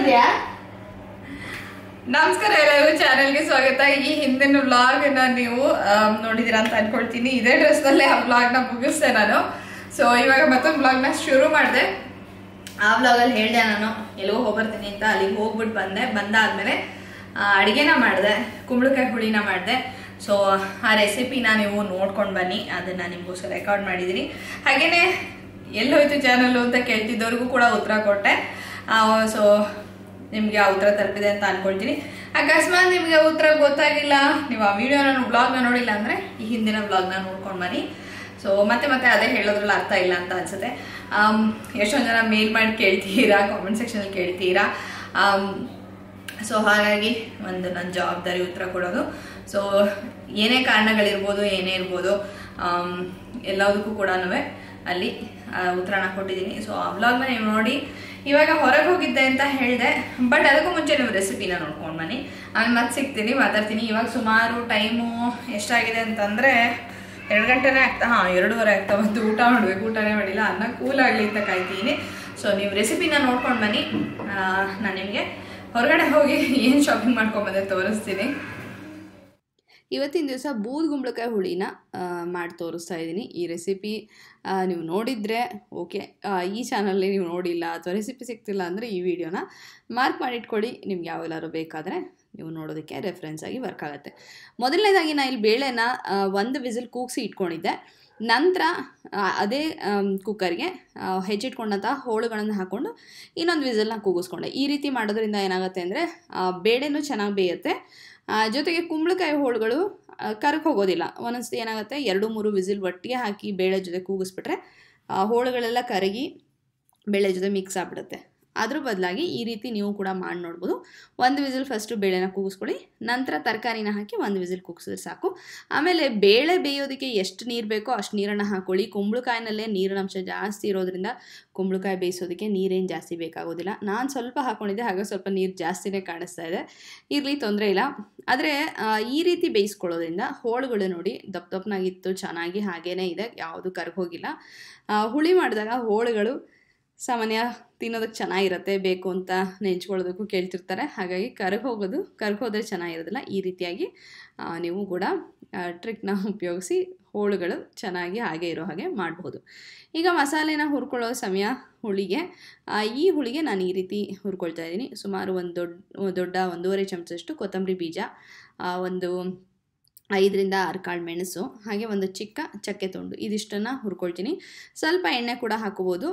ಮಾಡ್ತಿದ್ಯಾ ನಮಸ್ಕಾರ ಎಲ್ಲರಿಗೂ ಚಾನೆಲ್ಗೆ ಸ್ವಾಗತ ಈ ಹಿಂದಿನ ವ್ಲಾಗ್ ನ ನೀವು ಆಮ್, ನೋಡಿದೀರಾ ಅಂತ ಅನ್ಕೊಳ್ತೀನಿ ಇದೇ ಡ್ರೆಸ್ ನಲ್ಲೇ ಆ ವ್ಲಾಗ್ ನ ಮುಗಿಸ್ದೆ ನಾನು ಸೊ ಇವಾಗ ಮತ್ತೊಂದು ವ್ಲಾಗ್ ನ ಶುರು ಮಾಡಿದೆ ಆ ವ್ಲಾಗ್ ಅಲ್ಲಿ ಹೇಳ್ದೆ ನಾನು ಎಲ್ಲೋ ಹೋಗ್ಬರ್ತೀನಿ ಅಂತ ಅಲ್ಲಿಗೆ ಹೋಗ್ಬಿಟ್ಟು ಬಂದೆ ಬಂದಾದ್ಮೇಲೆ ಆ, ಅಡಿಗೆನ ಮಾಡಿದೆ ಕುಂಬಳಕಾಯಿ ಹುಳಿನ ಮಾಡಿದೆ ಸೊ ಆ ರೆಸಿಪಿನ ನೀವು ನೋಡ್ಕೊಂಡು ಬನ್ನಿ ಅದನ್ನ ನಿಮಗೋಸ್ಕರ ರೆಕಾರ್ಡ್ ಮಾಡಿದ್ದೀನಿ ಹಾಗೇನೆ ಎಲ್ಲೋಯ್ತು ಚಾನಲ್ ಅಂತ ಕೇಳ್ತಿದ್ದವ್ರಿಗೂ ಕೂಡ ಉತ್ತರ ಕೊಟ್ಟೆ ಸೊ ನಿಮಗೆ ಆ ಉತ್ತರ ತಲುಪಿದೆ ಅಂತ ಅನ್ಕೊಳ್ತೀನಿ ಅಕಸ್ಮಾತ್ ನಿಮಗೆ ಉತ್ತರ ಗೊತ್ತಾಗಿಲ್ಲ ನೀವು ಆ ವಿಡಿಯೋನ ವ್ಲಾಗ್ನ ನೋಡಿಲ್ಲ ಅಂದರೆ ಈ ಹಿಂದಿನ ವ್ಲಾಗ್ನ ನೋಡ್ಕೊಂಡು ಬನ್ನಿ ಸೊ ಮತ್ತೆ ಮತ್ತೆ ಅದೇ ಹೇಳೋದ್ರಲ್ಲಿ ಅರ್ಥ ಇಲ್ಲ ಅಂತ ಅನ್ಸುತ್ತೆ ಆಮ್, ಎಷ್ಟೊಂದು ಜನ ಮೇಲ್ ಮಾಡಿ ಕೇಳ್ತೀರಾ ಕಾಮೆಂಟ್ ಸೆಕ್ಷನಲ್ಲಿ ಕೇಳ್ತೀರಾ ಸೊ ಹಾಗಾಗಿ ಒಂದು ನನ್ನ ಜವಾಬ್ದಾರಿ ಉತ್ತರ ಕೊಡೋದು ಸೊ ಏನೇ ಕಾರಣಗಳಿರ್ಬೋದು ಏನೇ ಇರ್ಬೋದು ಆಮ್, ಎಲ್ಲದಕ್ಕೂ ಕೂಡ ಅಲ್ಲಿ ಆ, ಉತ್ತರನ ಕೊಟ್ಟಿದ್ದೀನಿ ಸೊ ಆ ವ್ಲಾಗ್ನ ನೀವು ನೋಡಿ ಇವಾಗ ಹೊರಗೆ ಹೋಗಿದ್ದೆ ಅಂತ ಹೇಳಿದೆ ಬಟ್ ಅದಕ್ಕೂ ಮುಂಚೆ ನೀವು ರೆಸಿಪಿನ ನೋಡ್ಕೊಂಡು ಬನ್ನಿ ಆಮೇಲೆ ಮತ್ತೆ ಸಿಗ್ತೀನಿ ಮಾತಾಡ್ತೀನಿ ಇವಾಗ ಸುಮಾರು ಟೈಮು ಎಷ್ಟಾಗಿದೆ ಅಂತಂದರೆ ಎರಡು ಗಂಟೆನೇ ಆಗ್ತಾ ಹಾಂ ಎರಡೂವರೆ ಆಗ್ತಾ ಬಂದು ಊಟ ಮಾಡಬೇಕು ಊಟನೇ ಮಾಡಿಲ್ಲ ಅನ್ನ ಕೂಲ್ ಆಗಲಿ ಅಂತ ಕಾಯ್ತೀನಿ ಸೊ ನೀವು ರೆಸಿಪಿನ ನೋಡ್ಕೊಂಡು ಬನ್ನಿ ನಾನು ನಿಮಗೆ ಹೊರಗಡೆ ಹೋಗಿ ಏನು ಶಾಪಿಂಗ್ ಮಾಡ್ಕೊಂಬಂದೆ ತೋರಿಸ್ತೀನಿ ಇವತ್ತಿನ ದಿವಸ ಬೂದ್ ಗುಂಬಳಕಾಯಿ ಹುಳಿನ ಮಾಡಿ ತೋರಿಸ್ತಾ ಇದ್ದೀನಿ ಈ ರೆಸಿಪಿ ನೀವು ನೋಡಿದರೆ ಓಕೆ ಈ ಚಾನಲ್ಲಿ ನೀವು ನೋಡಿಲ್ಲ ಅಥವಾ ರೆಸಿಪಿ ಸಿಗ್ತಿಲ್ಲ ಅಂದರೆ ಈ ವಿಡಿಯೋನ ಮಾರ್ಕ್ ಮಾಡಿಟ್ಕೊಳ್ಳಿ ನಿಮ್ಗೆ ಯಾವೆಲ್ಲಾರು ಬೇಕಾದರೆ ನೀವು ನೋಡೋದಕ್ಕೆ ರೆಫರೆನ್ಸ್ ಆಗಿ ವರ್ಕ್ ಆಗುತ್ತೆ ಮೊದಲನೇದಾಗಿ ನಾನು ಇಲ್ಲಿ ಬೇಳೆನ ಆ, ಒಂದು ವಿಸಿಲ್ ಕೂಗಿಸಿ ಇಟ್ಕೊಂಡಿದ್ದೆ ನಂತರ ಆ, ಅದೇ ಕುಕ್ಕರ್ಗೆ ಹೆಚ್ಚಿಟ್ಕೊಂಡಂಥ ಹೋಳುಗಳನ್ನು ಹಾಕ್ಕೊಂಡು ಇನ್ನೊಂದು ವಿಸಲ್ನ ಕೂಗಿಸ್ಕೊಂಡೆ ಈ ರೀತಿ ಮಾಡೋದ್ರಿಂದ ಏನಾಗುತ್ತೆ ಅಂದರೆ ಬೇಳೆನೂ ಚೆನ್ನಾಗಿ ಬೇಯುತ್ತೆ ಆ, ಜೊತೆಗೆ ಕುಂಬಳಕಾಯಿ ಹೋಳುಗಳು ಕರಕ್ಕೆ ಹೋಗೋದಿಲ್ಲ ಒಂದೊಂದ್ಸತಿ ಏನಾಗುತ್ತೆ ಎರಡು ಮೂರು ವಿಸಿಲ್ ಒಟ್ಟಿಗೆ ಹಾಕಿ ಬೇಳೆ ಜೊತೆ ಕೂಗಿಸ್ಬಿಟ್ರೆ ಆ, ಹೋಳುಗಳೆಲ್ಲ ಕರಗಿ ಬೇಳೆ ಜೊತೆ ಮಿಕ್ಸ್ ಆಗಿಬಿಡುತ್ತೆ ಅದ್ರ ಬದಲಾಗಿ ಈ ರೀತಿ ನೀವು ಕೂಡ ಮಾಡಿ ನೋಡ್ಬೋದು ಒಂದು ವಿಸಿಲ್ ಫಸ್ಟು ಬೇಳೆನ ಕೂಗಿಸ್ಕೊಳ್ಳಿ ನಂತರ ತರಕಾರಿನ ಹಾಕಿ ಒಂದು ವಿಸಿಲ್ ಕೂಗಿಸಿದ್ರೆ ಸಾಕು ಆಮೇಲೆ ಬೇಳೆ ಬೇಯೋದಕ್ಕೆ ಎಷ್ಟು ನೀರು ಬೇಕೋ ಅಷ್ಟು ನೀರನ್ನು ಹಾಕ್ಕೊಳ್ಳಿ ಕುಂಬಳಕಾಯಿನಲ್ಲೇ ನೀರಿನ ಅಂಶ ಜಾಸ್ತಿ ಇರೋದ್ರಿಂದ ಕುಂಬಳಕಾಯಿ ಬೇಯಿಸೋದಕ್ಕೆ ನೀರೇನು ಜಾಸ್ತಿ ಬೇಕಾಗೋದಿಲ್ಲ ನಾನು ಸ್ವಲ್ಪ ಹಾಕ್ಕೊಂಡಿದ್ದೆ ಹಾಗೆ ಸ್ವಲ್ಪ ನೀರು ಜಾಸ್ತಿನೇ ಕಾಣಿಸ್ತಾ ಇದೆ ಇರಲಿ ತೊಂದರೆ ಇಲ್ಲ ಆದರೆ ಈ ರೀತಿ ಬೇಯಿಸ್ಕೊಳ್ಳೋದ್ರಿಂದ ಹೋಳುಗಳು ನೋಡಿ ದಪ್ಪ ದಪ್ಪನಾಗಿತ್ತು ಚೆನ್ನಾಗಿ ಹಾಗೇನೇ ಇದೆ ಯಾವುದು ಕರ್ಗೋಗಿಲ್ಲ ಹುಳಿ ಮಾಡಿದಾಗ ಹೋಳುಗಳು ಸಾಮಾನ್ಯ ತಿನ್ನೋದಕ್ಕೆ ಚೆನ್ನಾಗಿರುತ್ತೆ ಬೇಕು ಅಂತ ನೆಂಚ್ಕೊಳ್ಳೋದಕ್ಕೂ ಕೇಳ್ತಿರ್ತಾರೆ ಹಾಗಾಗಿ ಕರ್ಗ್ ಹೋಗೋದು ಕರ್ಗ್ ಹೋದರೆ ಚೆನ್ನಾಗಿರೋದಿಲ್ಲ ಈ ರೀತಿಯಾಗಿ ಆ, ನೀವು ಕೂಡ ಟ್ರಿಕ್ನ ಉಪಯೋಗಿಸಿ ಹೋಳುಗಳು ಚೆನ್ನಾಗಿ ಹಾಗೆ ಇರೋ ಹಾಗೆ ಮಾಡ್ಬೋದು ಈಗ ಮಸಾಲೆನ ಹುರ್ಕೊಳ್ಳೋ ಸಮಯ ಹುಳಿಗೆ ಆ, ಈ ಹುಳಿಗೆ ನಾನು ಈ ರೀತಿ ಹುರ್ಕೊಳ್ತಾ ಇದ್ದೀನಿ ಸುಮಾರು ಒಂದು ದೊಡ್ಡ ದೊಡ್ಡ ಒಂದೂವರೆ ಚಮಚದಷ್ಟು ಕೊತ್ತಂಬರಿ ಬೀಜ ಆ, ಒಂದು ಐದರಿಂದ ಆರು ಕಾಳು ಮೆಣಸು ಹಾಗೆ ಒಂದು ಚಿಕ್ಕ ಚಕ್ಕೆ ತುಂಡು ಇದಿಷ್ಟನ್ನು ಹುರ್ಕೊಳ್ತೀನಿ ಸ್ವಲ್ಪ ಎಣ್ಣೆ ಕೂಡ ಹಾಕೋಬೋದು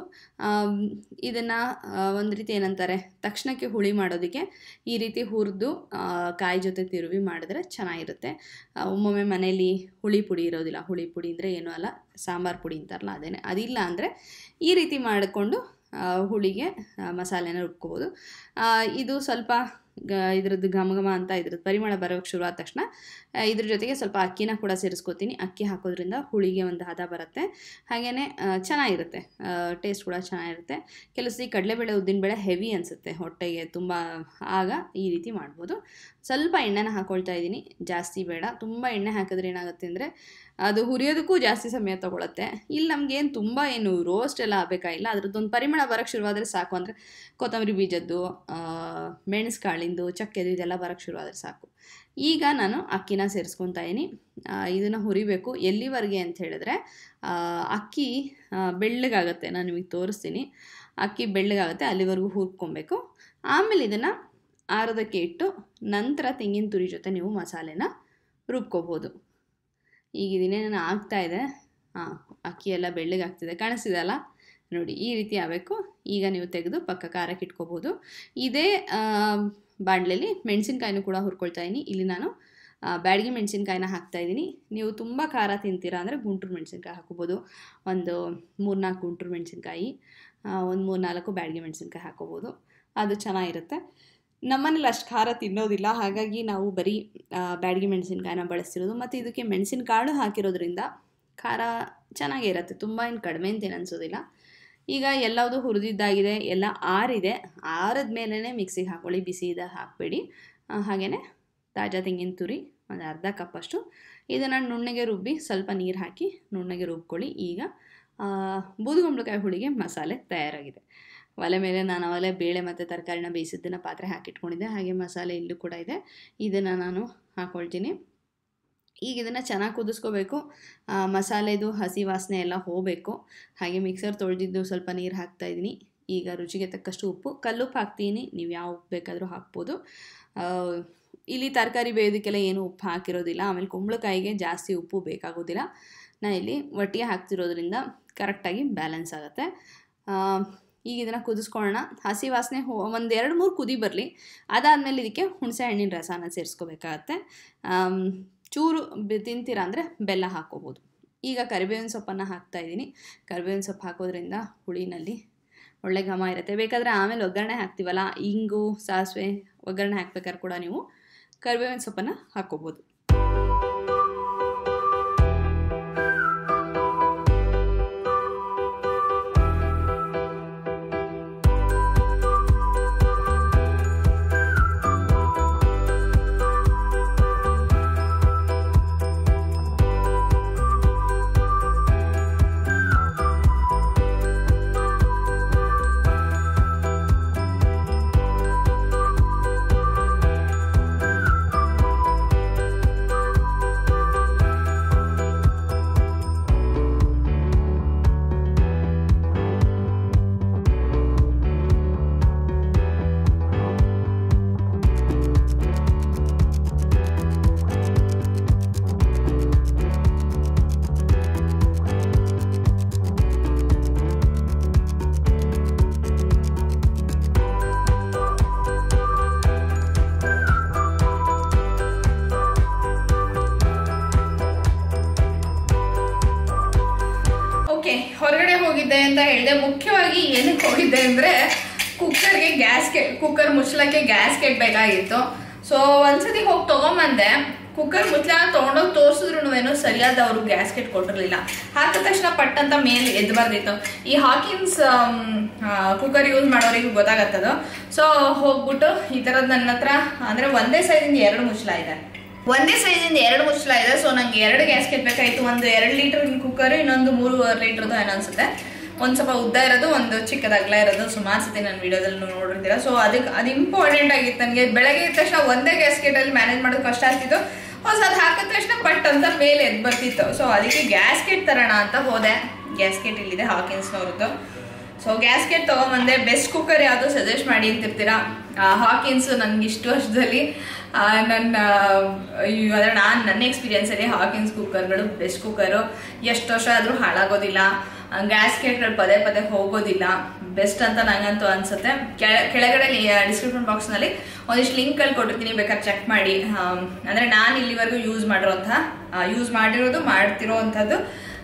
ಇದನ್ನು ಒಂದು ರೀತಿ ಏನಂತಾರೆ ತಕ್ಷಣಕ್ಕೆ ಹುಳಿ ಮಾಡೋದಕ್ಕೆ ಈ ರೀತಿ ಹುರಿದು ಕಾಯಿ ಜೊತೆ ತಿರುವಿ ಮಾಡಿದ್ರೆ ಚೆನ್ನಾಗಿರುತ್ತೆ ಆ, ಒಮ್ಮೊಮ್ಮೆ ಮನೇಲಿ ಹುಳಿ ಪುಡಿ ಇರೋದಿಲ್ಲ ಹುಳಿ ಪುಡಿ ಅಂದರೆ ಏನೂ ಅಲ್ಲ ಸಾಂಬಾರು ಪುಡಿ ಅಂತಾರಲ್ಲ ಅದೇನೆ ಅದಿಲ್ಲ ಅಂದರೆ ಈ ರೀತಿ ಮಾಡಿಕೊಂಡು ಆ, ಹುಳಿಗೆ ಆ, ಮಸಾಲೆನ ರುಬ್ಕೋಬೋದು ಆ, ಇದು ಸ್ವಲ್ಪ ಗ ಇದ್ರದ್ದು ಘಮ ಘಮ ಅಂತ ಇದ್ರದ್ದು ಪರಿಮಳ ಬರೋಕ್ಕೆ ಶುರು ಆದ ತಕ್ಷಣ ಆ, ಇದ್ರ ಜೊತೆಗೆ ಸ್ವಲ್ಪ ಅಕ್ಕಿನ ಕೂಡ ಸೇರಿಸ್ಕೋತೀನಿ ಅಕ್ಕಿ ಹಾಕೋದ್ರಿಂದ ಹುಳಿಗೆ ಒಂದು ಹದ ಬರುತ್ತೆ ಹಾಗೆಯೇ ಚೆನ್ನಾಗಿರುತ್ತೆ ಟೇಸ್ಟ್ ಕೂಡ ಚೆನ್ನಾಗಿರುತ್ತೆ ಕೆಲವು ಸತಿ ಕಡಲೆಬೇಳೆ ಉದ್ದಿನಬೇಳೆ ಹೆವಿ ಅನಿಸುತ್ತೆ ಹೊಟ್ಟೆಗೆ ತುಂಬ ಆಗ ಈ ರೀತಿ ಮಾಡ್ಬೋದು ಸ್ವಲ್ಪ ಎಣ್ಣೆನ ಹಾಕ್ಕೊಳ್ತಾ ಇದ್ದೀನಿ ಜಾಸ್ತಿ ಬೇಡ ತುಂಬ ಎಣ್ಣೆ ಹಾಕಿದ್ರೆ ಏನಾಗುತ್ತೆ ಅಂದರೆ ಅದು ಹುರಿಯೋದಕ್ಕೂ ಜಾಸ್ತಿ ಸಮಯ ತೊಗೊಳುತ್ತೆ ಇಲ್ಲಿ ನಮಗೇನು ತುಂಬ ಏನು ರೋಸ್ಟ್ ಎಲ್ಲ ಆಗಬೇಕಾಗಿಲ್ಲ ಅದ್ರದ್ದೊಂದು ಪರಿಮಳ ಬರೋಕ್ಕೆ ಶುರುವಾದರೆ ಸಾಕು ಅಂದರೆ ಕೊತ್ತಂಬರಿ ಬೀಜದ್ದು ಆ, ಮೆಣಸು ಕಾಳಿಂದು ಚಕ್ಕೆದು ಇದೆಲ್ಲ ಬರೋಕ್ಕೆ ಶುರುವಾದರೆ ಸಾಕು ಈಗ ನಾನು ಅಕ್ಕಿನ ಸೇರಿಸ್ಕೊತಾ ಇದ್ದೀನಿ ಇದನ್ನು ಹುರಿಬೇಕು ಎಲ್ಲಿವರೆಗೆ ಅಂತ ಹೇಳಿದ್ರೆ ಆ, ಅಕ್ಕಿ ಆ, ಬೆಳ್ಳಗಾಗುತ್ತೆ ನಾನು ನಿಮಗೆ ತೋರಿಸ್ತೀನಿ ಅಕ್ಕಿ ಬೆಳ್ಳಗಾಗುತ್ತೆ ಅಲ್ಲಿವರೆಗೂ ಹುರ್ಕೊಬೇಕು ಆಮೇಲೆ ಇದನ್ನು ಆರೋದಕ್ಕೆ ಇಟ್ಟು ನಂತರ ತೆಂಗಿನ ತುರಿ ಜೊತೆ ನೀವು ಮಸಾಲೆನ ರುಬ್ಕೋಬೋದು ಈಗ ಇದನ್ನೇನು ಆಗ್ತಾ ಇದೆ ಹಾಂ ಅಕ್ಕಿ ಎಲ್ಲ ಬೆಳ್ಳಗಾಗ್ತಿದೆ ಕಾಣಿಸ್ತಿದೆಯಲ್ಲ ನೋಡಿ ಈ ರೀತಿ ಆಗಬೇಕು ಈಗ ನೀವು ತೆಗೆದು ಪಕ್ಕ ಖಾರಕ್ಕೆ ಇಟ್ಕೋಬೋದು ಇದೇ ಬಾಣಲೆಯಲ್ಲಿ ಮೆಣಸಿನ್ಕಾಯಿನೂ ಕೂಡ ಹುರ್ಕೊಳ್ತಾ ಇದ್ದೀನಿ ಇಲ್ಲಿ ನಾನು ಆ, ಬ್ಯಾಡಗಿ ಮೆಣಸಿನ್ಕಾಯಿನ ಹಾಕ್ತಾ ಇದ್ದೀನಿ ನೀವು ತುಂಬ ಖಾರ ತಿಂತೀರಾ ಅಂದರೆ ಗುಂಟೂರು ಮೆಣಸಿನ್ಕಾಯಿ ಹಾಕೋಬೋದು ಒಂದು ಮೂರ್ನಾಲ್ಕು ಗುಂಟೂರು ಮೆಣಸಿನ್ಕಾಯಿ ಒಂದು ಮೂರ್ನಾಲ್ಕು ಬ್ಯಾಡಗಿ ಮೆಣಸಿನ್ಕಾಯಿ ಹಾಕೋಬೋದು ಅದು ಚೆನ್ನಾಗಿರುತ್ತೆ ನಮ್ಮನೇಲಿ ಅಷ್ಟು ಖಾರ ತಿನ್ನೋದಿಲ್ಲ ಹಾಗಾಗಿ ನಾವು ಬರೀ ಆ, ಬ್ಯಾಡಗಿ ಮೆಣಸಿನ್ಕಾಯಿನ ಬಳಸ್ತಿರೋದು ಮತ್ತು ಇದಕ್ಕೆ ಮೆಣಸಿನಕಾಳು ಹಾಕಿರೋದ್ರಿಂದ ಖಾರ ಚೆನ್ನಾಗೇ ಇರುತ್ತೆ ತುಂಬ ಏನು ಕಡಿಮೆ ಅಂತೇನು ಅನಿಸೋದಿಲ್ಲ ಈಗ ಎಲ್ಲವುದು ಹುರಿದಿದ್ದಾಗಿದೆ ಎಲ್ಲ ಆರಿದೆ ಆರಿದ ಮೇಲೇ ಮಿಕ್ಸಿಗೆ ಹಾಕ್ಕೊಳ್ಳಿ ಬಿಸಿ ಇದ್ದಾಗ ಹಾಕಬೇಡಿ ಹಾಗೆಯೇ ತಾಜಾ ತೆಂಗಿನ ತುರಿ ಒಂದು ಅರ್ಧ ಕಪ್ಪಷ್ಟು ಇದನ್ನು ನುಣ್ಣಗೆ ರುಬ್ಬಿ ಸ್ವಲ್ಪ ನೀರು ಹಾಕಿ ನುಣ್ಣಗೆ ರುಬ್ಕೊಳ್ಳಿ ಈಗ ಬೂದುಗುಂಬಳಕಾಯಿ ಹುಳಿಗೆ ಮಸಾಲೆ ತಯಾರಾಗಿದೆ ಒಲೆ ಮೇಲೆ ನಾನು ಅವಲೇ ಬೇಳೆ ಮತ್ತು ತರಕಾರಿನ ಬೇಯಿಸಿದ್ದನ್ನು ಪಾತ್ರೆ ಹಾಕಿಟ್ಕೊಂಡಿದ್ದೆ ಹಾಗೆ ಮಸಾಲೆ ಇಲ್ಲೂ ಕೂಡ ಇದೆ ಇದನ್ನು ನಾನು ಹಾಕ್ಕೊಳ್ತೀನಿ ಈಗ ಇದನ್ನು ಚೆನ್ನಾಗಿ ಕುದಿಸ್ಕೋಬೇಕು ಆ, ಮಸಾಲೆದು ಹಸಿ ವಾಸನೆ ಎಲ್ಲ ಹೋಗಬೇಕು ಹಾಗೆ ಮಿಕ್ಸರ್ ತೊಳೆದಿದ್ದು ಸ್ವಲ್ಪ ನೀರು ಹಾಕ್ತಾಯಿದ್ದೀನಿ ಈಗ ರುಚಿಗೆ ತಕ್ಕಷ್ಟು ಉಪ್ಪು ಕಲ್ಲುಪ್ಪು ಹಾಕ್ತೀನಿ ನೀವು ಯಾವ ಉಪ್ಪು ಬೇಕಾದರೂ ಹಾಕ್ಬೋದು ಆ, ಇಲ್ಲಿ ತರಕಾರಿ ಬೇಯೋದಕ್ಕೆಲ್ಲ ಏನು ಉಪ್ಪು ಹಾಕಿರೋದಿಲ್ಲ ಆಮೇಲೆ ಕುಂಬಳಕಾಯಿಗೆ ಜಾಸ್ತಿ ಉಪ್ಪು ಬೇಕಾಗೋದಿಲ್ಲ ನಾನು ಇಲ್ಲಿ ಒಟ್ಟಿಗೆ ಹಾಕ್ತಿರೋದ್ರಿಂದ ಕರೆಕ್ಟಾಗಿ ಬ್ಯಾಲೆನ್ಸ್ ಆಗುತ್ತೆ ಆ, ಈಗ ಇದನ್ನು ಕುದಿಸ್ಕೊಳ್ಳೋಣ ಹಸಿ ವಾಸನೆ ಹೋ ಒಂದು ಎರಡು ಮೂರು ಕುದಿ ಬರಲಿ ಅದಾದಮೇಲೆ ಇದಕ್ಕೆ ಹುಣಸೆ ಹಣ್ಣಿನ ರಸನ ಸೇರಿಸ್ಕೋಬೇಕಾಗತ್ತೆ ಆಮ್, ಚೂರು ಬೆ- ತಿಂತೀರಾ ಅಂದರೆ ಬೆಲ್ಲ ಹಾಕ್ಕೋಬೋದು ಈಗ ಕರಿಬೇವಿನ ಸೊಪ್ಪನ್ನು ಹಾಕ್ತಾ ಇದ್ದೀನಿ ಕರಿಬೇವಿನ ಸೊಪ್ಪು ಹಾಕೋದ್ರಿಂದ ಹುಳಿನಲ್ಲಿ ಒಳ್ಳೆ ಘಮ ಇರುತ್ತೆ ಬೇಕಾದರೆ ಆಮೇಲೆ ಒಗ್ಗರಣೆ ಹಾಕ್ತೀವಲ್ಲ ಇಂಗು ಸಾಸಿವೆ ಒಗ್ಗರಣೆ ಹಾಕ್ಬೇಕಾದ್ರೆ ಕೂಡ ನೀವು ಕರಿಬೇವಿನ ಸೊಪ್ಪನ್ನು ಹಾಕ್ಕೋಬೋದು ಓಕೆ ಹೊರಗಡೆ ಹೋಗಿದ್ದೆ ಅಂತ ಹೇಳಿದೆ ಮುಖ್ಯವಾಗಿ ಏನಕ್ಕೆ ಹೋಗಿದ್ದೆ ಅಂದ್ರೆ ಕುಕ್ಕರ್ಗೆ ಗ್ಯಾಸ್ಕೆಟ್ ಕುಕ್ಕರ್ ಮುಚ್ಚಲಕ್ಕೆ ಗ್ಯಾಸ್ಕೆಟ್ ಬೇಕಾಗಿತ್ತು ಸೊ ಒಂದ್ಸತಿ ಹೋಗಿ ತಗೊಂಬಂದೆ ಕುಕ್ಕರ್ ಮುಚ್ಚಲ ತೊಗೊಂಡೋಗಿ ತೋರಿಸಿದ್ರು ಸರಿಯಾದ ಅವರು ಗ್ಯಾಸ್ಕೆಟ್ ಕೊಟ್ಟಿರ್ಲಿಲ್ಲ ಹಾಕಿದ ತಕ್ಷಣ ಪಟ್ ಅಂತ ಮೇಲೆ ಎದ್ದು ಬರ್ದಿತ್ತು ಈ ಹಾಕಿನ್ಸ್ ಕುಕ್ಕರ್ ಯೂಸ್ ಮಾಡೋರಿಗೆ ಗೊತ್ತಾಗತ್ತದು ಸೊ ಹೋಗ್ಬಿಟ್ಟು ಈ ಥರದ್ದು ನನ್ನ ಹತ್ರ ಅಂದ್ರೆ ಒಂದೇ ಸೈಜಿಂದ ಎರಡು ಮುಚ್ಚಲ ಇದೆ ಒಂದೇ ಸೈಜಿಂದ ಎರಡು ಮುಚ್ಚಲ ಇದೆ ಸೊ ನಂಗೆ ಎರಡು ಗ್ಯಾಸ್ಕೆಟ್ ಬೇಕಾಗಿತ್ತು ಒಂದು ಎರಡು ಲೀಟರ್ ಕುಕ್ಕರ್ ಇನ್ನೊಂದು ಮೂರುವರೆ ಲೀಟರ್ದು ಏನೋ ಅನ್ಸುತ್ತೆ ಒಂದು ಸ್ವಲ್ಪ ಉದ್ದ ಇರೋದು ಒಂದು ಚಿಕ್ಕದ ಅಗಲ ಇರೋದು ಸುಮಾರು ಸತಿ ನನ್ನ ವಿಡಿಯೋದಲ್ಲಿ ನೋಡಿರ್ತೀರ ಸೊ ಅದಕ್ಕೆ ಅದು ಇಂಪಾರ್ಟೆಂಟ್ ಆಗಿತ್ತು ನನಗೆ ಬೆಳಗ್ಗೆ ಇದ್ದ ತಕ್ಷಣ ಒಂದೇ ಗ್ಯಾಸ್ಕೆಟ್ ಅಲ್ಲಿ ಮ್ಯಾನೇಜ್ ಮಾಡೋದು ಕಷ್ಟ ಆಗ್ತಿತ್ತು ಹೊಸ ಅದು ಹಾಕಿದ ತಕ್ಷಣ ಪಟ್ ಅಂತ ಮೇಲೆ ಎದ್ದು ಬರ್ತಿತ್ತು ಸೊ ಅದಕ್ಕೆ ಗ್ಯಾಸ್ಕೆಟ್ ತರೋಣ ಅಂತ ಹೋದೆ ಗ್ಯಾಸ್ಕೆಟ್ ಇಲ್ಲಿದೆ ಹಾಕಿನ್ಸ್ನವ್ರದ್ದು ಸೊ ಗ್ಯಾಸ್ಕೆಟ್ ತೊಗೊಂಬಂದೆ ಬೆಸ್ಟ್ ಕುಕ್ಕರ್ ಯಾವುದು ಸಜೆಸ್ಟ್ ಮಾಡಿ ಅಂತಿರ್ತೀರಾ ಹಾಕಿನ್ಸ್ ನನಗೆ ಇಷ್ಟು ವರ್ಷದಲ್ಲಿ ಆ, ನನ್ನ ಅಂದರೆ ನಾನು ನನ್ನ ಎಕ್ಸ್ಪೀರಿಯನ್ಸಲ್ಲಿ ಹಾಕಿನ್ಸ್ ಕುಕ್ಕರ್ಗಳು ಬೆಸ್ಟ್ ಕುಕ್ಕರು ಎಷ್ಟು ವರ್ಷ ಆದರೂ ಹಾಳಾಗೋದಿಲ್ಲ ಗ್ಯಾಸ್ಕೆಟ್ಗಳು ಪದೇ ಪದೇ ಹೋಗೋದಿಲ್ಲ ಬೆಸ್ಟ್ ಅಂತ ನಂಗಂತೂ ಅನ್ಸುತ್ತೆ ಕೆಳ ಕೆಳಗಡೆ ಡಿಸ್ಕ್ರಿಪ್ಷನ್ ಬಾಕ್ಸ್ನಲ್ಲಿ ಒಂದಿಷ್ಟು ಲಿಂಕ್ಗಳು ಕೊಟ್ಟಿರ್ತೀನಿ ಬೇಕಾದ್ರೆ ಚೆಕ್ ಮಾಡಿ ಆಮ್, ಅಂದ್ರೆ ನಾನು ಇಲ್ಲಿವರೆಗೂ ಯೂಸ್ ಮಾಡಿರೋಂಥ ಯೂಸ್ ಮಾಡಿರೋದು ಮಾಡ್ತಿರೋ ಅಂಥದ್ದು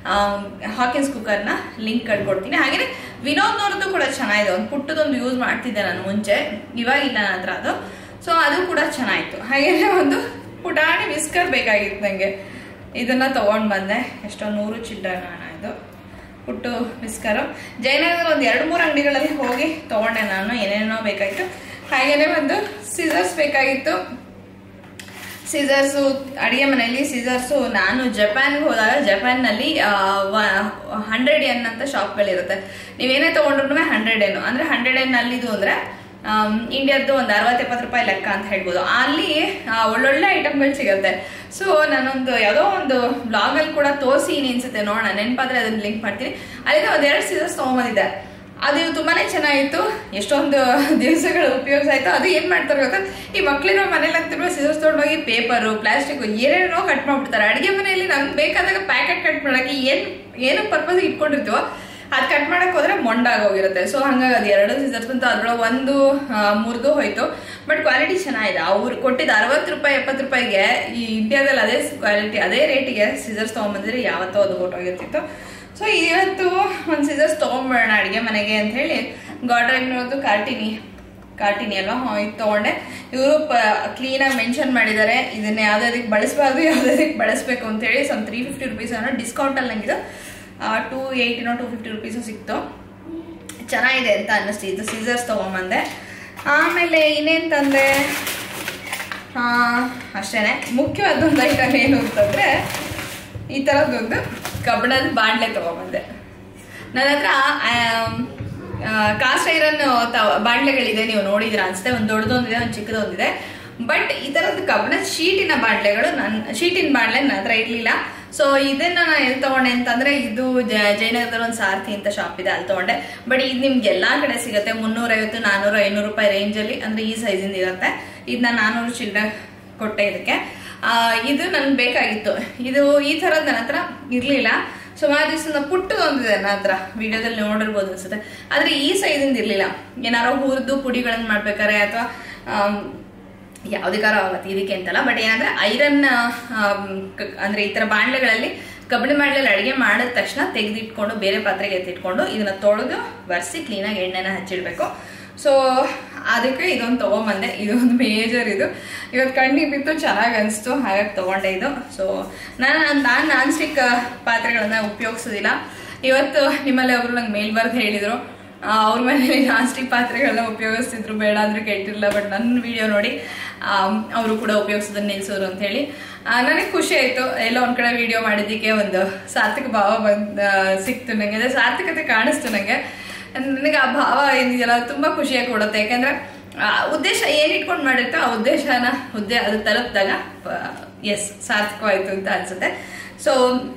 ಹಾಕಿನ್ಸ್ ಕುಕ್ಕರ್ನ ಲಿಂಕ್ ಕೊಡ್ತೀನಿ ಹಾಗೆಯೇ ವಿನೋದ್ನವ್ರದ್ದು ಕೂಡ ಚೆನ್ನಾಗಿದೆ ಒಂದು ಪುಟ್ಟದೊಂದು ಯೂಸ್ ಮಾಡ್ತಿದ್ದೆ ನಾನು ಮುಂಚೆ ಇವಾಗ ಇಲ್ಲ ನನ್ನ ಹತ್ರ ಅದು ಸೊ ಅದು ಕೂಡ ಚೆನ್ನಾಗಿತ್ತು ಹಾಗೆಯೇ ಒಂದು ಪುಟಾಣಿ ವಿಸ್ಕರ್ ಬೇಕಾಗಿತ್ತು ನನಗೆ ಇದನ್ನ ತಗೊಂಡ್ ಬಂದೆ ಎಷ್ಟೋ ನೂರು ಚಿಲ್ಲರ ಇದು ಪುಟ್ಟು ವಿಸ್ಕರು ಜಯನಗರ ಒಂದು ಎರಡು ಮೂರು ಅಂಗಡಿಗಳಲ್ಲಿ ಹೋಗಿ ತಗೊಂಡೆ ನಾನು ಏನೇನೋ ಬೇಕಾಗಿತ್ತು ಹಾಗೇನೆ ಒಂದು ಸಿಸರ್ಸ್ ಬೇಕಾಗಿತ್ತು ಸಿಸರ್ಸು ಅಡಿಗೆ ಮನೆಯಲ್ಲಿ ಸಿಸರ್ಸು ನಾನು ಜಪಾನ್ಗೆ ಹೋದಾಗ ಜಪಾನ್ನಲ್ಲಿ ಹಂಡ್ರೆಡ್ ಎನ್ ಅಂತ ಶಾಪ್ಗಳಿರುತ್ತೆ ನೀವೇನೇ ತೊಗೊಂಡ್ರು ಹಂಡ್ರೆಡ್ ಎನ್ ಅಂದರೆ ಹಂಡ್ರೆಡ್ ಎನ್ ಅಲ್ಲಿದು ಅಂದರೆ ಇಂಡಿಯಾದ್ದು ಒಂದು ಅರವತ್ತು ಎಪ್ಪತ್ತು ರೂಪಾಯಿ ಲೆಕ್ಕ ಅಂತ ಹೇಳ್ಬೋದು ಅಲ್ಲಿ ಆ, ಒಳ್ಳೊಳ್ಳೆ ಐಟಮ್ಗಳು ಸಿಗುತ್ತೆ ಸೊ ನಾನೊಂದು ಯಾವುದೋ ಒಂದು ಬ್ಲಾಗಲ್ಲಿ ಕೂಡ ತೋರಿಸಿ ಅನ್ಸುತ್ತೆ ನೋಡೋಣ ನೆನಪಾದ್ರೆ ಅದನ್ನ ಲಿಂಕ್ ಮಾಡ್ತೀನಿ ಅಲ್ಲಿಂದ ಒಂದೆರಡು ಸೀಸರ್ಸ್ ತೊಗೊಂಬಂದಿದ್ದೆ ಅದು ತುಂಬಾನೇ ಚೆನ್ನಾಗಿತ್ತು ಎಷ್ಟೊಂದು ದಿವಸಗಳು ಉಪಯೋಗ ಆಯ್ತು ಅದು ಏನ್ ಮಾಡ್ತಾರೆ ಗೊತ್ತಾ ಈ ಮಕ್ಳಿರೋ ಮನೇಲಿ ಅಂತಿರುವ ಸಿಸರ್ಸ್ ತೊಗೊಂಡೋಗಿ ಪೇಪರು ಪ್ಲಾಸ್ಟಿಕ್ ಏನೇನೋ ಕಟ್ ಮಾಡ್ಬಿಡ್ತಾರೆ ಅಡಿಗೆ ಮನೆಯಲ್ಲಿ ನಮ್ಗೆ ಬೇಕಾದಾಗ ಪ್ಯಾಕೆಟ್ ಕಟ್ ಮಾಡಕ್ಕೆ ಏನ್ ಏನು ಪರ್ಪಸ್ ಇಟ್ಕೊಂಡಿರ್ತೀವೋ ಅದು ಕಟ್ ಮಾಡಕ್ ಹೋದ್ರೆ ಮೊಂಡಾಗೋಗಿರುತ್ತೆ ಸೊ ಹಂಗಾಗಿ ಅದು ಎರಡು ಸಿಸರ್ಸ್ ಬಂತು ಅದ್ರೊಳಗೆ ಒಂದು ಮುರಿದು ಹೋಯ್ತು ಬಟ್ ಕ್ವಾಲಿಟಿ ಚೆನ್ನಾಗಿದೆ ಅವ್ರು ಕೊಟ್ಟಿದ್ದು ಅರವತ್ತು ರೂಪಾಯಿ ಎಪ್ಪತ್ತು ರೂಪಾಯಿಗೆ ಈ ಇಂಡಿಯಾದಲ್ಲಿ ಅದೇ ಕ್ವಾಲಿಟಿ ಅದೇ ರೇಟಿಗೆ ಸಿಸರ್ಸ್ ತೊಗೊಂಬಂದಿದ್ರೆ ಯಾವತ್ತೋ ಅದು ಹೊಟ್ಟೋಗಿರ್ತಿತ್ತು ಸೊ ಇವತ್ತು ಒಂದು ಸಿಸರ್ಸ್ ತೊಗೊಂಬೇಡ ಅಡುಗೆ ಮನೆಗೆ ಅಂತ ಹೇಳಿ ಗಾಡ್ರೈವ್ನವ್ರದ್ದು ಕಾರ್ಟಿನಿ ಕಾರ್ಟಿನಿ ಅಲ್ವಾ ಹಾಂ ಇದು ತೊಗೊಂಡೆ ಇವರು ಕ್ಲೀನಾಗಿ ಮೆನ್ಷನ್ ಮಾಡಿದ್ದಾರೆ ಇದನ್ನ ಯಾವ್ದಾದಕ್ಕೆ ಬಳಸಬಾರ್ದು ಯಾವ್ದಾದಕ್ಕೆ ಬಳಸಬೇಕು ಅಂತ ಹೇಳಿ ಸಮ್ ತ್ರೀ ಫಿಫ್ಟಿ ರುಪೀಸ್ ಅನ್ನೋ ಡಿಸ್ಕೌಂಟಲ್ಲಿ ನಂಗಿದು ಟೂ ಏಯ್ಟಿನೋ ಟೂ ಫಿಫ್ಟಿ ರುಪೀಸು ಸಿಕ್ತು ಚೆನ್ನಾಗಿದೆ ಅಂತ ಅನ್ನಿಸ್ತು ಇದು ಸೀಸರ್ಸ್ ತೊಗೊಂಬಂದೆ ಆಮೇಲೆ ಇನ್ನೇನು ತಂದೆ ಅಷ್ಟೇ ಮುಖ್ಯವಾದೊಂದು ಐಟಮ್ ಏನು ಅಂತಂದರೆ ಈ ಥರದ್ದೊಂದು ಕಬ್ಬಣದ ಬಾಣಲೆ ತೊಗೊಂಬಂದೆ ನನ್ನ ಹತ್ರ ಆಮ್, ಆ, ಕಾಸ್ಟ್ ಐರನ್ ಬಾಂಡ್ಲೆಗಳಿದೆ ನೀವು ನೋಡಿದ್ರ ಅನ್ಸುತ್ತೆ ಒಂದು ದೊಡ್ಡದೊಂದಿದೆ ಒಂದು ಚಿಕ್ಕದೊಂದಿದೆ ಬಟ್ ಈ ತರದ ಕಬ್ಬಿಣದ ಶೀಟಿನ ಬಾಂಡ್ಲೆಗಳು ನನ್ನ ಶೀಟಿನ ಬಾಂಡ್ಲೆ ನನ್ನ ಹತ್ರ ಇರ್ಲಿಲ್ಲ ಸೊ ಇದನ್ನ ನಾನು ಎಲ್ಲಿ ತಗೊಂಡೆ ಅಂತಂದ್ರೆ ಇದು ಜ- ಜಯನಗರದಲ್ಲಿ ಒಂದು ಸಾರಥಿ ಅಂತ ಶಾಪ್ ಇದೆ ಅಲ್ಲಿ ತಗೊಂಡೆ ಬಟ್ ಇದು ನಿಮ್ಗೆ ಎಲ್ಲಾ ಕಡೆ ಸಿಗುತ್ತೆ ಮುನ್ನೂರೈವತ್ತು ನಾನೂರು ಐನೂರು ರೂಪಾಯಿ ರೇಂಜಲ್ಲಿ ಅಂದ್ರೆ ಈ ಸೈಜಿಂದ ಇರುತ್ತೆ ಇದನ್ನ ನಾನೂರು ಚಿಲ್ಲರೆ ಕೊಟ್ಟೆ ಇದಕ್ಕೆ ಆ, ಇದು ನನ್ಗೆ ಬೇಕಾಗಿತ್ತು ಇದು ಈ ಥರದ್ದು ನನ್ನ ಹತ್ರ ಇರಲಿಲ್ಲ ಸುಮಾರು ದಿವಸ ಪುಟ್ಟದೊಂದಿದೆ ನನ್ನ ಹತ್ರ ವಿಡಿಯೋದಲ್ಲಿ ನೋಡಿರ್ಬೋದು ಅನ್ಸುತ್ತೆ ಆದರೆ ಈ ಸೈಜಿಂದ ಇರಲಿಲ್ಲ ಏನಾರೋ ಹುರಿದು ಪುಡಿಗಳನ್ನು ಮಾಡ್ಬೇಕಾರೆ ಅಥವಾ ಯಾವುದಕ್ಕಾರ ಆಗುತ್ತೆ ಇದಕ್ಕೆ ಅಂತಲ್ಲ ಬಟ್ ಏನಂದ್ರೆ ಐರನ್ ಅಂದ್ರೆ ಈ ತರ ಬಾಂಡ್ಲೆಗಳಲ್ಲಿ ಕಬ್ಬಿಣ ಬಾಂಡ್ಲೆಯಲ್ಲಿ ಅಡಿಗೆ ಮಾಡಿದ ತಕ್ಷಣ ತೆಗೆದಿಟ್ಕೊಂಡು ಬೇರೆ ಪಾತ್ರೆಗೆ ಎತ್ತಿಟ್ಕೊಂಡು ಇದನ್ನ ತೊಳೆದು ಬರ್ಸಿ ಕ್ಲೀನಾಗಿ ಎಣ್ಣೆನ ಹಚ್ಚಿಡ್ಬೇಕು ಸೊ ಅದಕ್ಕೆ ಇದೊಂದು ತೊಗೊಂಬಂದೆ ಇದೊಂದು ಮೇಜರ್ ಇದು ಇವತ್ತು ಕಣ್ಣಿಗೆ ಬಿತ್ತು ಚೆನ್ನಾಗಿ ಅನಿಸ್ತು ಹಾಗಾಗಿ ತೊಗೊಂಡೆ ಇದು ಸೊ ನಾನು ನಾನು ನಾನ್ ಸ್ಟಿಕ್ ಪಾತ್ರೆಗಳನ್ನ ಉಪಯೋಗಿಸೋದಿಲ್ಲ ಇವತ್ತು ನಿಮ್ಮಲ್ಲಿ ಒಬ್ರು ನಂಗೆ ಮೇಲ್ ಬರ್ದು ಹೇಳಿದ್ರು ಆ, ಅವ್ರ ಮನೇಲಿ ನಾನ್ ಸ್ಟಿಕ್ ಪಾತ್ರೆಗಳನ್ನ ಉಪಯೋಗಿಸ್ತಿದ್ರು ಬೇಡ ಅಂದ್ರೆ ಕೇಳ್ತಿರ್ಲಿಲ್ಲ ಬಟ್ ನನ್ನ ವಿಡಿಯೋ ನೋಡಿ ಅವರು ಕೂಡ ಉಪಯೋಗಿಸೋದನ್ನ ನಿಲ್ಸೋರು ಅಂತ ಹೇಳಿ ನನಗೆ ಖುಷಿ ಆಯ್ತು ಎಲ್ಲ ಒಂದ್ ಕಡೆ ವಿಡಿಯೋ ಮಾಡಿದ್ದಕ್ಕೆ ಒಂದು ಸಾರ್ಥಕ ಭಾವ ಬಂದ್ ಆ, ಸಿಕ್ತು ನಂಗೆ ಅದೇ ಸಾರ್ಥಕತೆ ಕಾಣಿಸ್ತು ನಂಗೆ ನನಗೆ ಆ ಭಾವ ಏನಿದೆಯಲ್ಲ ತುಂಬಾ ಖುಷಿಯಾಗಿ ಕೊಡುತ್ತೆ ಯಾಕಂದ್ರೆ ಆ ಉದ್ದೇಶ ಏನ್ ಇಟ್ಕೊಂಡು ಮಾಡಿರ್ತೋ ಆ ಉದ್ದೇಶನ ಹುದ್ದೆ ಅದು ತಲುಪಿದಾಗ ಎಸ್ ಸಾರ್ಥಕವಾಯ್ತು ಅಂತ ಅನ್ಸುತ್ತೆ ಸೊ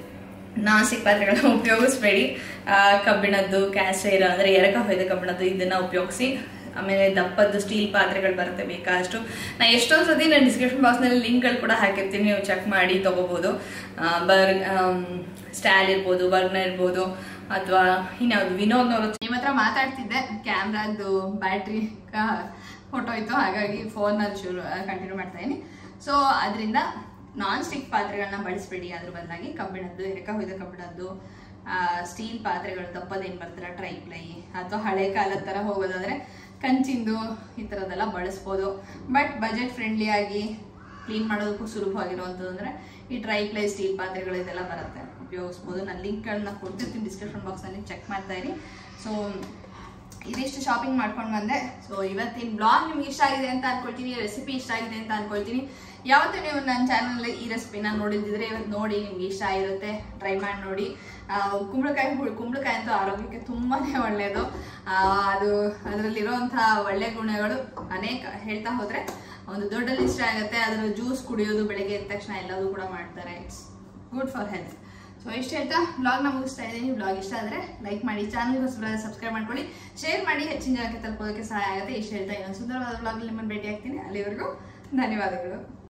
ನಾಸಿಕ್ ಪಾತ್ರೆಗಳನ್ನ ಉಪಯೋಗಿಸ್ಬೇಡಿ ಆ, ಕಬ್ಬಿಣದ್ದು ಕ್ಯಾಸೈರ್ ಅಂದ್ರೆ ಎರಕ ಹೊಯ್ದ ಕಬ್ಬಿಣದ್ದು ಇದನ್ನ ಉಪಯೋಗಿಸಿ ಆಮೇಲೆ ದಪ್ಪದ್ದು ಸ್ಟೀಲ್ ಪಾತ್ರೆಗಳು ಬರುತ್ತೆ ಬೇಕಾದಷ್ಟು ನಾ ಎಷ್ಟೊಂದು ಸತಿ ನಾನು ಡಿಸ್ಕ್ರಿಪ್ಷನ್ ಬಾಕ್ಸ್ನಲ್ಲಿ ಲಿಂಕ್ಗಳು ಕೂಡ ಹಾಕಿರ್ತೀನಿ ನೀವು ಚೆಕ್ ಮಾಡಿ ತಗೋಬಹುದು ಬರ್ ಸ್ಟ್ಯಾಲ್ ಇರ್ಬೋದು ಬರ್ನರ್ ಇರ್ಬೋದು ಅಥವಾ ಇನ್ಯಾವುದು ವಿನೋದ್ನವರು ನಿಮ್ಮ ಹತ್ರ ಮಾತಾಡ್ತಿದ್ದೆ ಕ್ಯಾಮ್ರಾದ್ದು ಬ್ಯಾಟ್ರಿ ಹೊಟ್ಟೋಯ್ತು ಹಾಗಾಗಿ ಫೋನಲ್ಲಿ ಶುರು ಕಂಟಿನ್ಯೂ ಮಾಡ್ತಾ ಇದೀನಿ ಸೊ ಅದರಿಂದ ನಾನ್ ಸ್ಟಿಕ್ ಪಾತ್ರೆಗಳನ್ನ ಬಳಸಬೇಡಿ ಅದ್ರ ಬದಲಾಗಿ ಕಬ್ಬಿಣದ್ದು ಎರಕ ಹೊಯ್ದ ಕಬ್ಬಿಣದ್ದು ಸ್ಟೀಲ್ ಪಾತ್ರೆಗಳು ದಪ್ಪದೇನು ಬರ್ತಾರ ಟ್ರೈಪ್ಲೈ ಅಥವಾ ಹಳೆ ಕಾಲದ ಥರ ಹೋಗೋದಾದ್ರೆ ಕಂಚಿಂದು ಈ ಥರದ್ದೆಲ್ಲ ಬಳಸ್ಬೋದು ಬಟ್ ಬಜೆಟ್ ಫ್ರೆಂಡ್ಲಿ ಆಗಿ ಕ್ಲೀನ್ ಮಾಡೋದಕ್ಕೂ ಸುಲಭವಾಗಿರುವಂಥದ್ದು ಅಂದರೆ ಈ ಟ್ರೈಪ್ಲೈ ಸ್ಟೀಲ್ ಪಾತ್ರೆಗಳು ಇದೆಲ್ಲ ಬರುತ್ತೆ ಉಪಯೋಗಿಸ್ಬೋದು ನಾನು ಲಿಂಕ್ಗಳನ್ನ ಕೊಡ್ತಿರ್ತೀನಿ ಡಿಸ್ಕ್ರಿಪ್ಷನ್ ಬಾಕ್ಸ್ನಲ್ಲಿ ಚೆಕ್ ಮಾಡ್ತಾ ಇರಿ ಸೊ ಇದಿಷ್ಟು ಶಾಪಿಂಗ್ ಮಾಡ್ಕೊಂಡು ಬಂದೆ ಸೊ ಇವತ್ತಿನ ಬ್ಲಾಗ್ ನಿಮ್ಗೆ ಇಷ್ಟ ಆಗಿದೆ ಅಂತ ಅನ್ಕೊಳ್ತೀನಿ ರೆಸಿಪಿ ಇಷ್ಟ ಆಗಿದೆ ಅಂತ ಅನ್ಕೊಳ್ತೀನಿ ಯಾವತ್ತೂ ನೀವು ನನ್ನ ಚಾನಲ್ ಈ ರೆಸಿಪಿನ ನೋಡಿದ್ರೆ ಇವತ್ತು ನೋಡಿ ನಿಮ್ಗೆ ಇಷ್ಟ ಆಗಿರುತ್ತೆ ಟ್ರೈ ಮಾಡಿ ನೋಡಿ ಆ, ಕುಂಬಳಕಾಯಿ ಹುಳ್ ಕುಂಬಳಕಾಯಿ ಅಂತೂ ಆರೋಗ್ಯಕ್ಕೆ ತುಂಬಾನೇ ಒಳ್ಳೆಯದು ಆ, ಅದು ಅದರಲ್ಲಿರುವಂಥ ಒಳ್ಳೆ ಗುಣಗಳು ಅನೇಕ ಹೇಳ್ತಾ ಹೋದ್ರೆ ಒಂದು ದೊಡ್ಡ ಲಿಸ್ಟ್ ಆಗುತ್ತೆ ಅದರ ಜ್ಯೂಸ್ ಕುಡಿಯೋದು ಬೆಳಗ್ಗೆ ಎದ್ದ ತಕ್ಷಣ ಎಲ್ಲದೂ ಕೂಡ ಮಾಡ್ತಾರೆ it's good for health so ಇಷ್ಟು ಹೇಳ್ತಾ ಬ್ಲಾಗ್ನ ಮುಗಿಸ್ತಾ ಇದ್ದೀನಿ ಬ್ಲಾಗ್ ಇಷ್ಟ ಆದರೆ ಲೈಕ್ ಮಾಡಿ ಚಾನಲ್ಗೆ ಸಬ್ಸ್ಕ್ರೈಬ್ ಮಾಡ್ಕೊಳ್ಳಿ ಶೇರ್ ಮಾಡಿ ಹೆಚ್ಚಿನ ಜನಕ್ಕೆ ತಲುಪೋದಕ್ಕೆ ಸಹಾಯ ಆಗುತ್ತೆ ಇಷ್ಟು ಹೇಳ್ತಾ ಇನ್ನೊಂದು ಸುಂದರವಾದ ಬ್ಲಾಗ್ ನಿಮ್ಮನ್ನು ಭೇಟಿ ಆಗ್ತೀನಿ ಅಲ್ಲಿವರೆಗೂ ಧನ್ಯವಾದಗಳು